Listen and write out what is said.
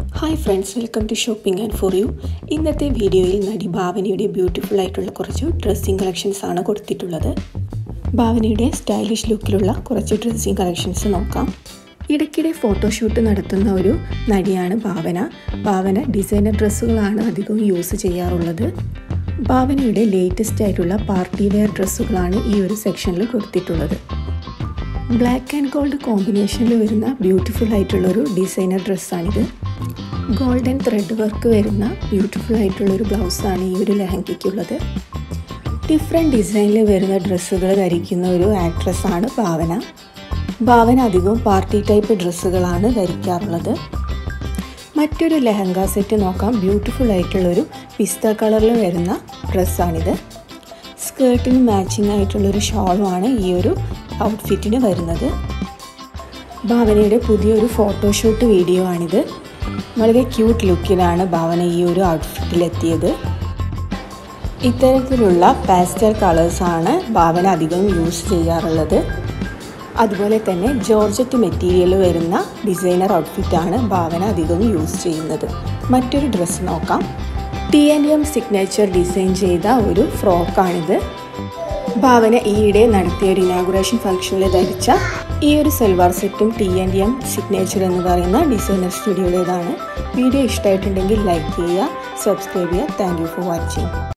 hi friends welcome to shopping and for you ഇന്നത്തെ വീഡിയോയിൽ നടി ഭാവനയുടെ ബ്യൂട്ടിഫുൾ ആയിട്ടുള്ള കുറച്ച് ഡ്രസ്സിങ് കളക്ഷൻസ് ആണ് കൊടുത്തിട്ടുള്ളത് ഭാവനയുടെ സ്റ്റൈലിഷ് ലുക്കിലുള്ള കുറച്ച് ഡ്രസ്സിങ് കളക്ഷൻസ് നോക്കാം ഇടയ്ക്കിടെ ഫോട്ടോഷൂട്ട് നടത്തുന്ന ഒരു നടിയാണ് ഭാവന ഭാവന ഡിസൈനർ ഡ്രസ്സുകളാണ് അധികവും യൂസ് ചെയ്യാറുള്ളത് ഭാവനയുടെ ലേറ്റസ്റ്റ് ആയിട്ടുള്ള പാർട്ടി വെയർ ഡ്രസ്സുകളാണ് ഈ ഒരു സെക്ഷനിൽ കൊടുത്തിട്ടുള്ളത് ബ്ലാക്ക് ആൻഡ് ഗോൾഡ് കോമ്പിനേഷനിൽ വരുന്ന ബ്യൂട്ടിഫുൾ ആയിട്ടുള്ളൊരു ഡിസൈനർ ഡ്രസ്സാണിത് ഗോൾഡൻ ത്രെഡ് വർക്ക് വരുന്ന ബ്യൂട്ടിഫുൾ ആയിട്ടുള്ളൊരു ബ്ലൗസാണ് ഈ ഒരു ലെഹങ്കയ്ക്കുള്ളത് ഡിഫറെൻറ്റ് ഡിസൈനിൽ വരുന്ന ഡ്രസ്സുകൾ ധരിക്കുന്ന ഒരു ആക്ട്രസ്സാണ് ഭാവന ഭാവന അധികവും പാർട്ടി ടൈപ്പ് ഡ്രസ്സുകളാണ് ധരിക്കാറുള്ളത് മറ്റൊരു ലെഹങ്ക സെറ്റ് നോക്കാം ബ്യൂട്ടിഫുൾ ആയിട്ടുള്ളൊരു പിസ്ത കളറിൽ വരുന്ന ഡ്രസ്സാണിത് സ്കേർട്ടിന് മാച്ചിങ് ആയിട്ടുള്ളൊരു ഷോളുമാണ് ഈ ഒരു ഔട്ട്ഫിറ്റിന് വരുന്നത് ഭാവനയുടെ പുതിയൊരു ഫോട്ടോഷൂട്ട് വീഡിയോ ആണിത് വളരെ ക്യൂട്ട് ലുക്കിലാണ് ഭാവന ഈ ഒരു ഔട്ട്ഫിറ്റിലെത്തിയത് ഇത്തരത്തിലുള്ള പാസ്റ്റൽ കളേഴ്സാണ് ഭാവന അധികം യൂസ് ചെയ്യാറുള്ളത് അതുപോലെ തന്നെ ജോർജറ്റ് മെറ്റീരിയൽ വരുന്ന ഡിസൈനർ ഔട്ട്ഫിറ്റാണ് ഭാവന അധികം യൂസ് ചെയ്യുന്നത് മറ്റൊരു ഡ്രസ്സ് നോക്കാം T N M signature design ചെയ്ത ഒരു ഫ്രോക്കാണിത് ഭാവന ഈയിടെ നടത്തിയ ഒരു ഇനാഗുറേഷൻ ഫംഗ്ഷനിൽ ധരിച്ച ഈ ഒരു സൽവാർ സെറ്റും ടി എൻ എം സിഗ്നേച്ചർ എന്ന് പറയുന്ന ഡിസൈനർ സ്റ്റുഡിയോയുടേതാണ് വീഡിയോ ഇഷ്ടമായിട്ടുണ്ടെങ്കിൽ ലൈക്ക് ചെയ്യുക സബ്സ്ക്രൈബ് ചെയ്യുക താങ്ക് യു ഫോർ വാച്ചിങ്